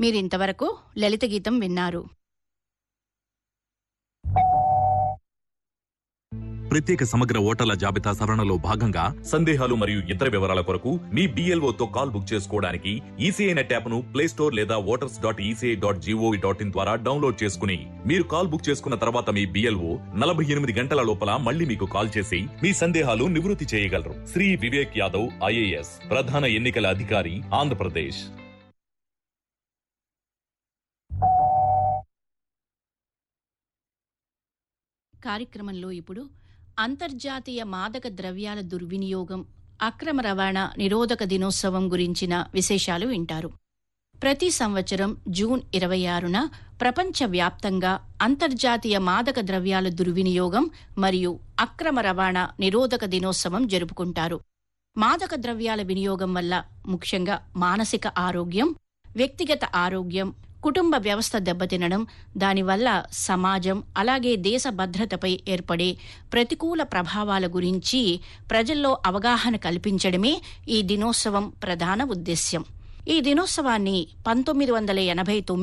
మీరింతవరకు లలిత గీతం విన్నారు ప్రత్యేక సమగ్ర ఓటర్ల జాబితా సవరణలో భాగంగా సందేహాలు మరియు ఇతర వివరాల కొరకు మీ BLO తో కాల్ బుక్ చేసుకోవడానికి ఈసీఐ నెట్ యాప్ ను ప్లే స్టోర్ లేదా voters dot ECI dot GOV dot in ద్వారా డౌన్లోడ్ చేసుకుని మీరు కాల్ బుక్ చేసుకున్న తర్వాత మీ బిఎల్ఓ నలభై ఎనిమిది గంటల లోపల మళ్ళీ మీకు కాల్ చేసి మీ సందేహాలు నివృత్తి చేయగలరు శ్రీ వివేక్ యాదవ్ ఐఏఎస్ ప్రధాన ఎన్నికల అధికారి ఆంధ్రప్రదేశ్ కార్యక్రమంలో ఇప్పుడు అంతర్జాతీయ మాదక ద్రవ్యాల దుర్వినియోగం అక్రమ రవాణా నిరోధక దినోత్సవం గురించిన విశేషాలు వింటారు ప్రతి సంవత్సరం జూన్ ఇరవై ఆరున ప్రపంచవ్యాప్తంగా అంతర్జాతీయ మాదక ద్రవ్యాల దుర్వినియోగం మరియు అక్రమ రవాణా నిరోధక దినోత్సవం జరుపుకుంటారు మాదక ద్రవ్యాల వినియోగం వల్ల ముఖ్యంగా మానసిక ఆరోగ్యం వ్యక్తిగత ఆరోగ్యం కుటుంబ వ్యవస్థ దెబ్బతినడం దానివల్ల సమాజం అలాగే దేశ భద్రతపై ఏర్పడే ప్రతికూల ప్రభావాల గురించి ప్రజల్లో అవగాహన కల్పించడమే ఈ దినోత్సవం ప్రధాన ఉద్దేశ్యం ఈ దినోత్సవాన్ని పంతొమ్మిది వందల ఎనభై తొమ్మిది